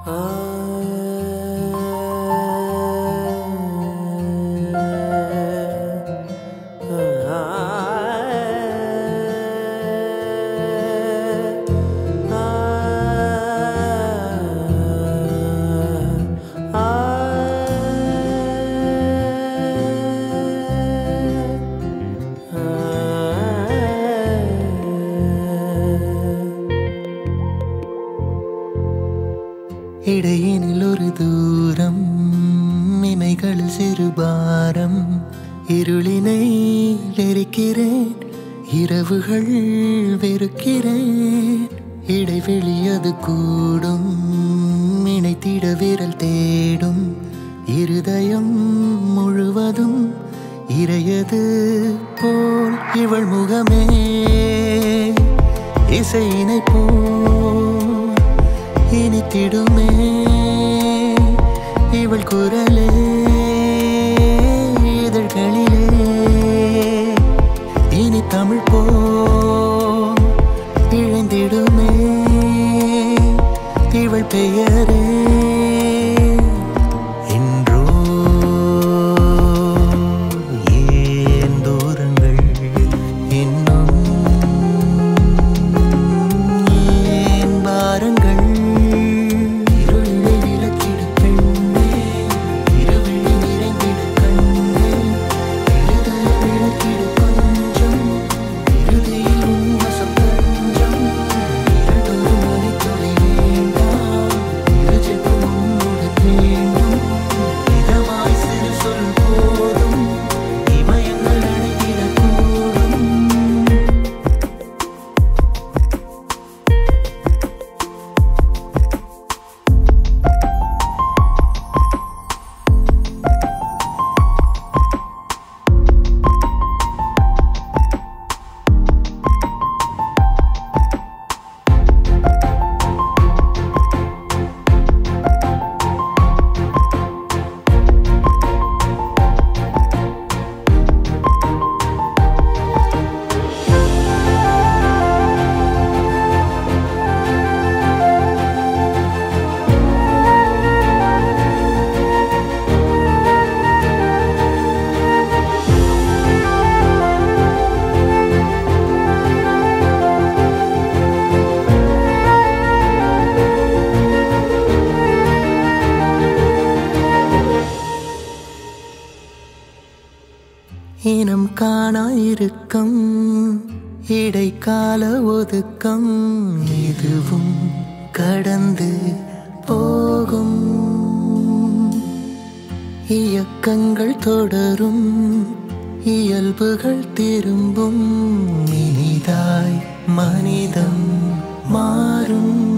இடையினில் ஒரு தூரம் இமைகளில் சிறு பாரம் இருளினை வெறுக்கிறேன் இரவுகள் வெறுக்கிறேன் இடைவெளி அது கூடும் இணைத்திட விரல் தேடும் இருதயம் முழுவதும் இறையது போல் இவள் முகமே இசையினை போல் இனித்திடுமே இவள் குரலே இதழ்களிலே இனி தமிழ் போ இழந்திடுமே இவள் பெயரே என்றோ ஏன் தூரங்கள் இன்னும் ஏன் பாரங்கள் இருளினை விளக்கிடு பெண்ணே இருவிழி நிறைந்திடு கண்ணே இருதய விளக்கிடு கொஞ்சம் இறுதியில் உன் வசம் தஞ்சம் இரண்டொரு மணித்துளி வேண்டாம் இரு ஜெபம் உன்னோடு வேண்டும் இதமாய் சிறு சொல் போதும் இமயங்கள் அணைத்திடக்கூடும் இனம் காணாயிருக்கம் இடைக்கால ஒதுக்கம் இதுவும் கடந்து போகும் இயக்கங்கள் தொடரும் இயல்புகள் திரும்பும் இனிதாய் மனிதம் மாறும்